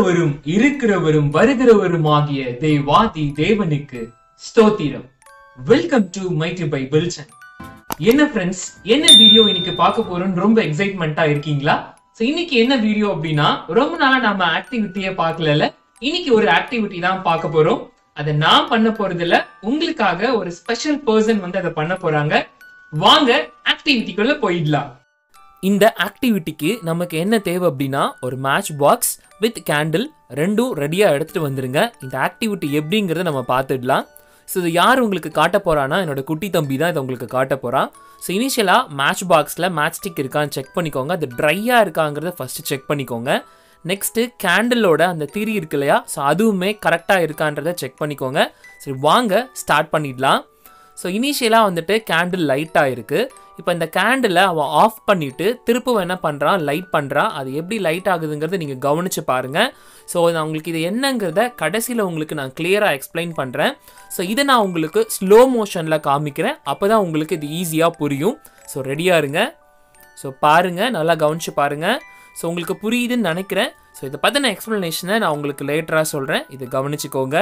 இருந்தவரும் இருக்கிறவரும் வருகிறவரும் ஆகிய தேவாதி தேவனுக்கு ஸ்தோத்திரம் வெல்கம் டு மைட்டி பை பில்சன் என்ன ஃப்ரெண்ட்ஸ் என்ன வீடியோ இன்னைக்கு பார்க்க போறோம்னு ரொம்ப எக்ஸைட்மெண்ட்டா இருக்கீங்களா சோ இன்னைக்கு என்ன வீடியோ அப்படின்னா ரொம்ப நாளா நம்ம ஆக்டிவிட்டியே பார்க்கல இன்னைக்கு ஒரு ஆக்டிவிட்டி தான் பார்க்க போறோம் அதை நான் பண்ண போறது இல்ல உங்களுக்காக ஒரு ஸ்பெஷல் பர்சன் வந்து அதை பண்ண போறாங்க வாங்க ஆக்டிவிட்டிக்குள்ள போயிடலாம் இந்த ஆக்டிவிட்டிக்கு நமக்கு என்ன தேவை அப்படின்னா ஒரு மேட்ச் பாக்ஸ் வித் கேண்டில் ரெண்டும் ரெடியாக எடுத்துகிட்டு வந்துருங்க இந்த ஆக்டிவிட்டி எப்படிங்கிறத நம்ம பார்த்துடலாம் ஸோ இது யார் உங்களுக்கு காட்ட போகிறான்னா என்னோட குட்டி தம்பி தான் இதை உங்களுக்கு காட்ட போகிறான் ஸோ இனிஷியலாக மேட்ச் பாக்ஸில் மேட்ச் ஸ்டிக் இருக்கான்னு செக் பண்ணிக்கோங்க அது ட்ரையாக இருக்காங்கிறத ஃபஸ்ட்டு செக் பண்ணிக்கோங்க நெக்ஸ்ட்டு கேண்டிலோட அந்த திரி இருக்கு இல்லையா ஸோ அதுவுமே கரெக்டாக இருக்கான்றதை செக் பண்ணிக்கோங்க சரி வாங்க ஸ்டார்ட் பண்ணிடலாம் ஸோ இனிஷியலாக வந்துட்டு கேண்டில் லைட்டாக இருக்குது இப்போ இந்த கேண்டிலை அவன் ஆஃப் பண்ணிவிட்டு திருப்பவும் என்ன பண்ணுறான் லைட் பண்ணுறான் அது எப்படி லைட் ஆகுதுங்கிறத நீங்கள் கவனித்து பாருங்கள் ஸோ நான் உங்களுக்கு இது என்னங்கிறத கடைசியில் உங்களுக்கு நான் கிளியராக எக்ஸ்பிளைன் பண்ணுறேன் ஸோ இதை நான் உங்களுக்கு ஸ்லோ மோஷனில் காமிக்கிறேன் அப்போ தான் உங்களுக்கு இது ஈஸியாக புரியும் ஸோ ரெடியாக இருங்க ஸோ பாருங்கள் நல்லா கவனித்து பாருங்கள் ஸோ உங்களுக்கு புரியுதுன்னு நினைக்கிறேன் ஸோ இதை பற்றின எக்ஸ்ப்ளனேஷனை நான் உங்களுக்கு லேட்டராக சொல்கிறேன் இதை கவனிச்சுக்கோங்க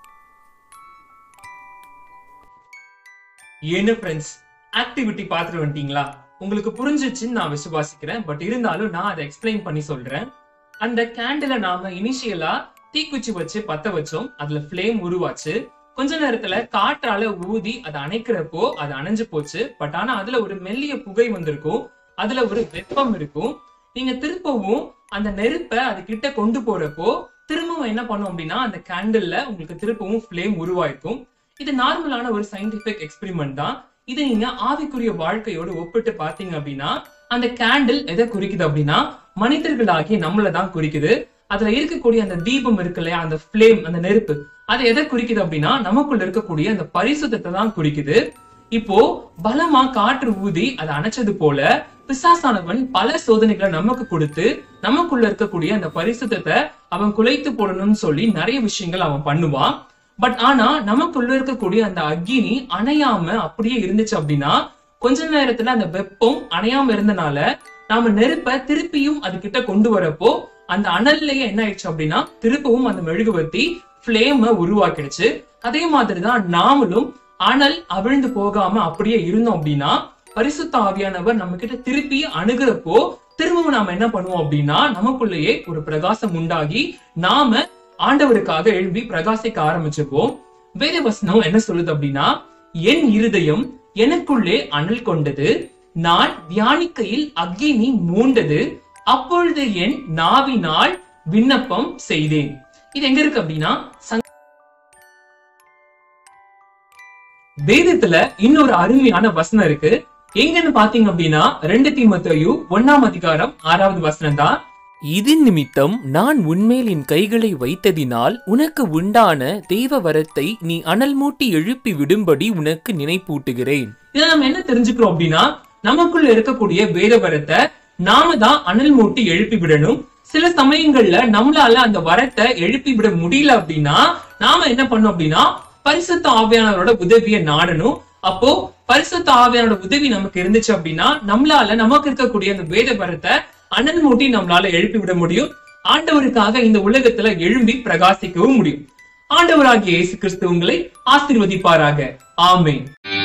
என்ன ஃப்ரெண்ட்ஸ் ஆக்டிவிட்டி பார்த்துட்டு வந்துட்டீங்களா உங்களுக்கு புரிஞ்சிச்சுன்னு நான் விசுவாசிக்கிறேன் பட் இருந்தாலும் நான் அதை எக்ஸ்பிளைன் பண்ணி சொல்றேன் அந்த கேண்டில நாம இனிஷியலா தீக்குச்சி வச்சு பத்த வச்சோம் அதுல ஃப்ளேம் உருவாச்சு கொஞ்ச நேரத்துல காற்றால ஊதி அதை அணைக்கிறப்போ அது அணைஞ்சு போச்சு பட் ஆனா அதுல ஒரு மெல்லிய புகை வந்திருக்கும் அதுல ஒரு வெப்பம் இருக்கும் நீங்க திருப்பவும் அந்த நெருப்பை அது கிட்ட கொண்டு போறப்போ திரும்பவும் என்ன பண்ணும் அப்படின்னா அந்த கேண்டில்ல உங்களுக்கு திருப்பவும் ஃப்ளேம் உருவாயிருக்கும் இது நார்மலான ஒரு சயின்டிபிக் எக்ஸ்பெரிமெண்ட் தான் இதை நீங்க ஆவிக்குரிய வாழ்க்கையோட ஒப்பிட்டு பார்த்தீங்க அப்படின்னா அந்த கேண்டில் எதை குறிக்குது அப்படின்னா மனிதர்களாகிய நம்மள தான் குறிக்குது அதுல இருக்கக்கூடிய அந்த தீபம் இருக்கு இல்லையா அந்த ஃப்ளேம் அந்த நெருப்பு அது எதை குறிக்குது அப்படின்னா நமக்குள்ள இருக்கக்கூடிய அந்த பரிசுத்தத்தை தான் குறிக்குது இப்போ பலமா காற்று ஊதி அதை அணைச்சது போல பிசாசானவன் பல சோதனைகளை நமக்கு கொடுத்து நமக்குள்ள இருக்கக்கூடிய அந்த பரிசுத்தத்தை அவன் குலைத்து போடணும்னு சொல்லி நிறைய விஷயங்கள் அவன் பண்ணுவான் பட் ஆனா நமக்குள்ள இருக்கக்கூடிய அந்த அக்னி அணையாம அப்படியே இருந்துச்சு அப்படின்னா கொஞ்ச நேரத்துல அந்த வெப்பம் அணையாம இருந்தனால நாம நெருப்ப திருப்பியும் அது கிட்ட கொண்டு வரப்போ அந்த அனல்லயே என்ன ஆயிடுச்சு அப்படின்னா திருப்பவும் அந்த மெழுகுவர்த்தி பிளேம உருவாக்கிடுச்சு அதே மாதிரிதான் நாமளும் அனல் அவிழ்ந்து போகாம அப்படியே இருந்தோம் அப்படின்னா பரிசுத்த ஆவியானவர் நம்ம கிட்ட திருப்பி அணுகிறப்போ திரும்பவும் நாம என்ன பண்ணுவோம் அப்படின்னா நமக்குள்ளேயே ஒரு பிரகாசம் உண்டாகி நாம ஆண்டவருக்காக எழும்பி பிரகாசிக்க ஆரம்பிச்சிருப்போம் வேத வசனம் என்ன சொல்லுது அப்படின்னா என் இருதயம் எனக்குள்ளே அனல் கொண்டது நான் தியானிக்கையில் அக்னி மூண்டது அப்பொழுது என் நாவினால் விண்ணப்பம் செய்தேன் இது எங்க இருக்கு அப்படின்னா சங்க- வேதத்துல இன்னொரு அருமையான வசனம் இருக்கு எங்கன்னு பாத்தீங்க அப்படின்னா ரெண்டு தீமத்தையு ஒன்னாம் அதிகாரம் ஆறாவது வசனம் தான் இதன் நிமித்தம் நான் உன்மேல் என் கைகளை வைத்ததினால் உனக்கு உண்டான தெய்வ வரத்தை நீ அனல் மூட்டி எழுப்பி விடும்படி உனக்கு நினைப்பூட்டுகிறேன் இதை நம்ம என்ன தெரிஞ்சுக்கிறோம் அப்படின்னா நமக்குள்ள இருக்கக்கூடிய வேதவரத்தை நாம தான் அனல் மூட்டி எழுப்பி விடணும் சில சமயங்கள்ல நம்மளால அந்த வரத்தை எழுப்பி விட முடியல அப்படின்னா நாம என்ன பண்ணோம் அப்படின்னா பரிசுத்த ஆவியானவரோட உதவியை நாடணும் அப்போ பரிசுத்த ஆவியானோட உதவி நமக்கு இருந்துச்சு அப்படின்னா நம்மளால நமக்கு இருக்கக்கூடிய அந்த வேத வரத்தை அனல் மூட்டி நம்மளால எழுப்பி விட முடியும் ஆண்டவருக்காக இந்த உலகத்துல எழும்பி பிரகாசிக்கவும் முடியும் ஆண்டவராகிய இயேசு கிறிஸ்து உங்களை ஆசீர்வதிப்பாராக ஆமென்